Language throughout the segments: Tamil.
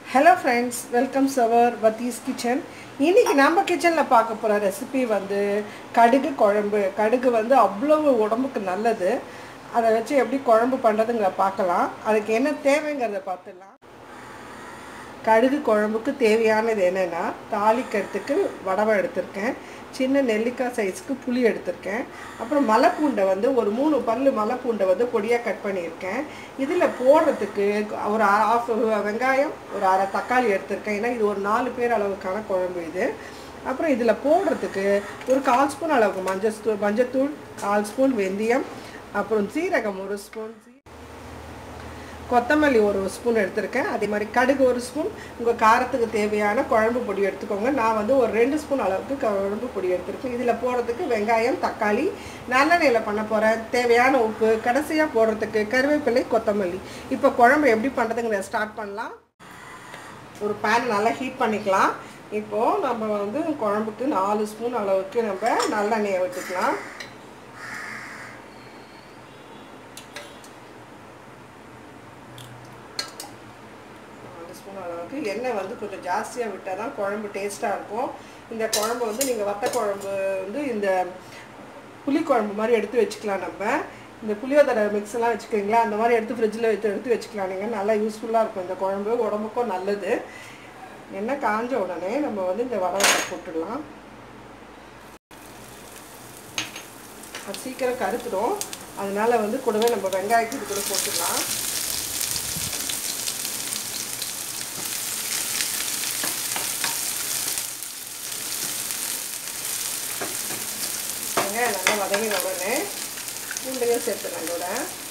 ஹலோ ஃப்ரெண்ட்ஸ் வெல்கம் சவர் வத்தீஸ் கிச்சன் இன்னைக்கு நம்ம கிச்சனில் பார்க்க போகிற ரெசிபி வந்து கடுகு குழம்பு கடுகு வந்து அவ்வளவு உடம்புக்கு நல்லது அதை வச்சு எப்படி குழம்பு பண்ணுறதுங்கிற பார்க்கலாம் அதுக்கு என்ன தேவைங்கிறத பார்த்துடலாம் கடுகு குழம்புக்கு தேவையானது என்னென்னா தாளிக்கிறதுக்கு வடவை எடுத்திருக்கேன் சின்ன நெல்லிக்காய் சைஸ்க்கு புளி எடுத்திருக்கேன் அப்புறம் மலைப்பூண்டை வந்து ஒரு மூணு பல்லு மலைப்பூண்டை வந்து பொடியாக கட் பண்ணியிருக்கேன் இதில் போடுறதுக்கு ஒரு ஆஃப் வெங்காயம் ஒரு அரை தக்காளி எடுத்திருக்கேன் ஏன்னா இது ஒரு நாலு பேர் அளவுக்கான குழம்பு இது அப்புறம் இதில் போடுறதுக்கு ஒரு கால் ஸ்பூன் அளவுக்கு மஞ்சள் மஞ்சத்தூள் கால் ஸ்பூன் வெந்தயம் அப்புறம் சீரகம் ஒரு ஸ்பூன் கொத்தமல்லி ஒரு ஸ்பூன் எடுத்திருக்கேன் அதே மாதிரி கடுகு ஒரு ஸ்பூன் உங்கள் காரத்துக்கு தேவையான குழம்பு பொடி எடுத்துக்கோங்க நான் வந்து ஒரு ரெண்டு ஸ்பூன் அளவுக்கு குழம்பு பொடி எடுத்திருக்கேன் இதில் போடுறதுக்கு வெங்காயம் தக்காளி நல்லெண்ணெயில் பண்ண போகிறேன் தேவையான உப்பு கடைசியாக போடுறதுக்கு கருவேப்பிலை கொத்தமல்லி இப்போ குழம்பு எப்படி பண்ணுறதுங்கிற ஸ்டார்ட் பண்ணலாம் ஒரு பேன் நல்லா ஹீட் பண்ணிக்கலாம் இப்போது நம்ம வந்து குழம்புக்கு நாலு ஸ்பூன் அளவுக்கு நம்ம நல்லெண்ணெயை விட்டுக்கலாம் ஸ்பூன் அளவுக்கு எண்ணெய் வந்து கொஞ்சம் ஜாஸ்தியாக விட்டால் தான் குழம்பு டேஸ்ட்டாக இருக்கும் இந்த குழம்பு வந்து நீங்கள் வத்த குழம்பு வந்து இந்த புளிக்குழம்பு மாதிரி எடுத்து வச்சுக்கலாம் நம்ம இந்த புளியோதரை மிக்ஸ் எல்லாம் வச்சுக்கிறீங்களா அந்த மாதிரி எடுத்து ஃப்ரிட்ஜில் எடுத்து எடுத்து வச்சுக்கலாம் நீங்கள் நல்லா யூஸ்ஃபுல்லாக இருக்கும் இந்த குழம்பு உடம்புக்கும் நல்லது எண்ணெய் காஞ்ச உடனே நம்ம வந்து இந்த வடவை போட்டுடலாம் அது சீக்கிரம் கருத்துடும் அதனால வந்து கூடவே நம்ம வெங்காயத்துக்கு கூட போட்டுடலாம் வெங்காயம் நல்லா வதங்கின உடனே பூண்டையும் சேர்த்துறேன் கூட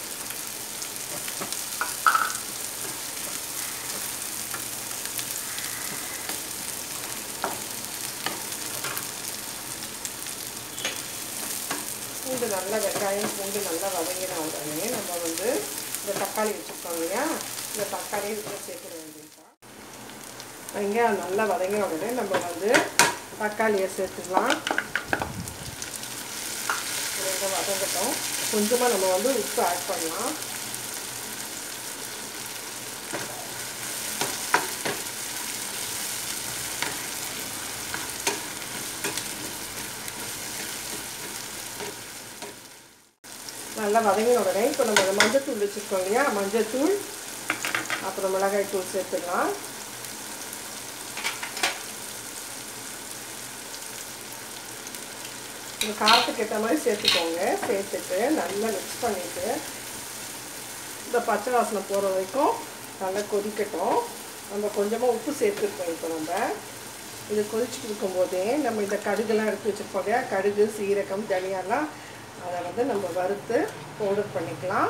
பூண்டு நல்லா வெங்காயம் பூண்டு நல்லா வதங்கின உடனே நம்ம வந்து இந்த தக்காளி வச்சுருக்கோம் இல்லையா இந்த தக்காளியை இதில் சேர்த்துட வேண்டியதுதான் வெங்காயம் நல்லா வதங்கின உடனே நம்ம வந்து தக்காளியை சேர்த்துக்கலாம் கொஞ்சம் வதங்கட்டும் கொஞ்சமாக நம்ம வந்து உப்பு ஆட் பண்ணலாம் நல்லா வதங்கின உடனே இப்போ நம்ம மஞ்சத்தூள் வச்சுருக்கோம் இல்லையா மஞ்சத்தூள் அப்புறம் மிளகாய் தூள் சேர்த்துக்கலாம் உங்கள் காரத்துக்கு ஏற்ற மாதிரி சேர்த்துக்கோங்க சேர்த்துட்டு நல்லா மிக்ஸ் பண்ணிவிட்டு இந்த பச்சை வாசனை போகிற வரைக்கும் நல்லா கொதிக்கட்டும் நம்ம கொஞ்சமாக உப்பு சேர்த்துருக்கோம் இப்போ நம்ம இது கொதிச்சுட்டு இருக்கும்போதே நம்ம இந்த கடுகுலாம் எடுத்து வச்சுருப்போம் இல்லையா கடுகு சீரகம் தனியாலாம் அதை வந்து நம்ம வறுத்து பவுடர் பண்ணிக்கலாம்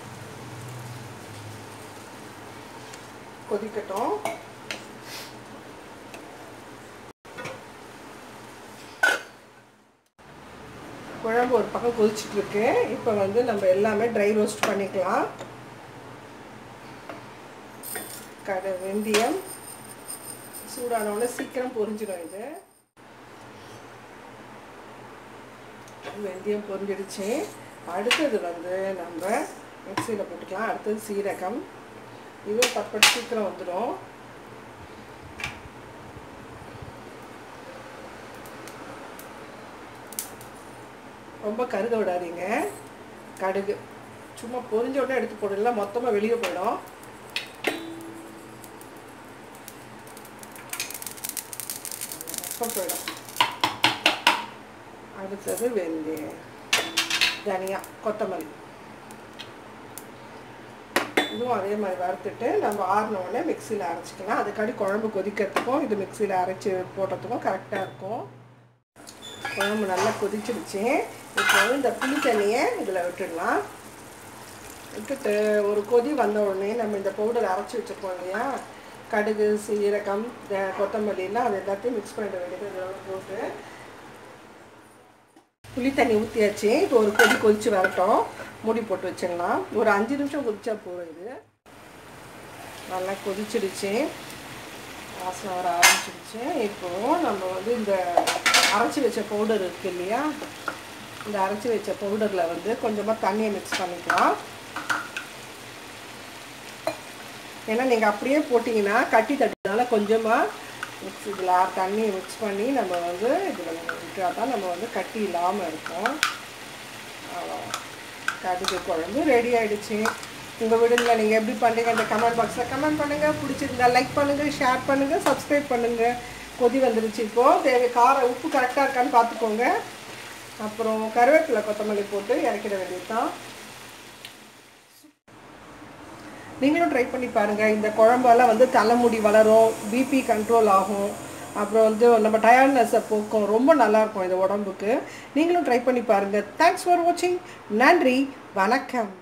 கொதிக்கட்டும் குழம்பு ஒரு பக்கம் கொதிச்சுட்டு இருக்கு இப்போ வந்து நம்ம எல்லாமே ட்ரை ரோஸ்ட் பண்ணிக்கலாம் கடை வெந்தயம் சூடானோடனே சீக்கிரம் பொரிஞ்சிடும் இது வெந்தயம் பொரிஞ்சிடுச்சு அடுத்தது வந்து நம்ம மிக்சியில் போட்டுக்கலாம் அடுத்தது சீரகம் இதுவும் பட்பட்டு சீக்கிரம் வந்துடும் ரொம்ப கருத விடாதீங்க கடுகு சும்மா பொரிஞ்ச உடனே எடுத்து போடல மொத்தமாக வெளியே போயிடும் போயிடும் அடுத்தது வெந்தயம் தனியா கொத்தமல்லி இதுவும் அதே மாதிரி வறுத்துட்டு நம்ம ஆறின உடனே மிக்சியில் அரைச்சிக்கலாம் அதுக்காடி குழம்பு கொதிக்கிறதுக்கும் இது மிக்சியில் அரைச்சி போடுறதுக்கும் கரெக்டாக இருக்கும் குழம்பு நல்லா கொதிச்சிருச்சு இப்போ வந்து இந்த புளி தண்ணியை இதில் விட்டுடலாம் விட்டுட்டு ஒரு கொதி வந்த உடனே நம்ம இந்த பவுடர் அரைச்சி வச்சுருக்கோம் இல்லையா கடுகு சீரகம் கொத்தமல்லிலாம் அது எல்லாத்தையும் மிக்ஸ் பண்ணிட வேண்டியது இதெல்லாம் போட்டு புளி தண்ணி ஊற்றியாச்சு இப்போ ஒரு கொதி கொதித்து வரட்டும் மூடி போட்டு வச்சிடலாம் ஒரு அஞ்சு நிமிஷம் கொதிச்சா போதும் இது நல்லா கொதிச்சிடுச்சு வாசனை வர ஆரம்பிச்சிடுச்சு இப்போது நம்ம வந்து இந்த அரைச்சி வச்ச பவுடர் இருக்குது இல்லையா இந்த அரைச்சி வச்ச பவுடரில் வந்து கொஞ்சமாக தண்ணியை மிக்ஸ் பண்ணிக்கலாம் ஏன்னா நீங்கள் அப்படியே போட்டிங்கன்னா கட்டி தட்டுனால கொஞ்சமாக மிக்ஸ் இதில் தண்ணி மிக்ஸ் பண்ணி நம்ம வந்து இதில் விட்டால் தான் நம்ம வந்து கட்டி இல்லாமல் இருக்கும் அவ்வளவுதான். கடுகு குழம்பு ரெடி ஆயிடுச்சு உங்கள் வீடுங்களில் நீங்கள் எப்படி பண்ணுறீங்க அந்த கமெண்ட் பாக்ஸில் கமெண்ட் பண்ணுங்கள் பிடிச்சிருந்தா லைக் பண்ணுங்கள் ஷேர் பண்ணுங்கள் சப்ஸ்கிரைப் பண்ணுங்கள் கொதி வந்துருச்சு இப்போது தேவை காரம் உப்பு கரெக்டாக இருக்கான்னு பார்த்துக்கோங்க அப்புறம் கருவேப்பிலை கொத்தமல்லி போட்டு இறக்கிட வேண்டியது தான் நீங்களும் ட்ரை பண்ணி பாருங்கள் இந்த குழம்பால வந்து தலைமுடி வளரும் பிபி கண்ட்ரோல் ஆகும் அப்புறம் வந்து நம்ம டயர்ட்னஸை போக்கும் ரொம்ப நல்லாயிருக்கும் இந்த உடம்புக்கு நீங்களும் ட்ரை பண்ணி பாருங்கள் தேங்க்ஸ் ஃபார் வாட்சிங் நன்றி வணக்கம்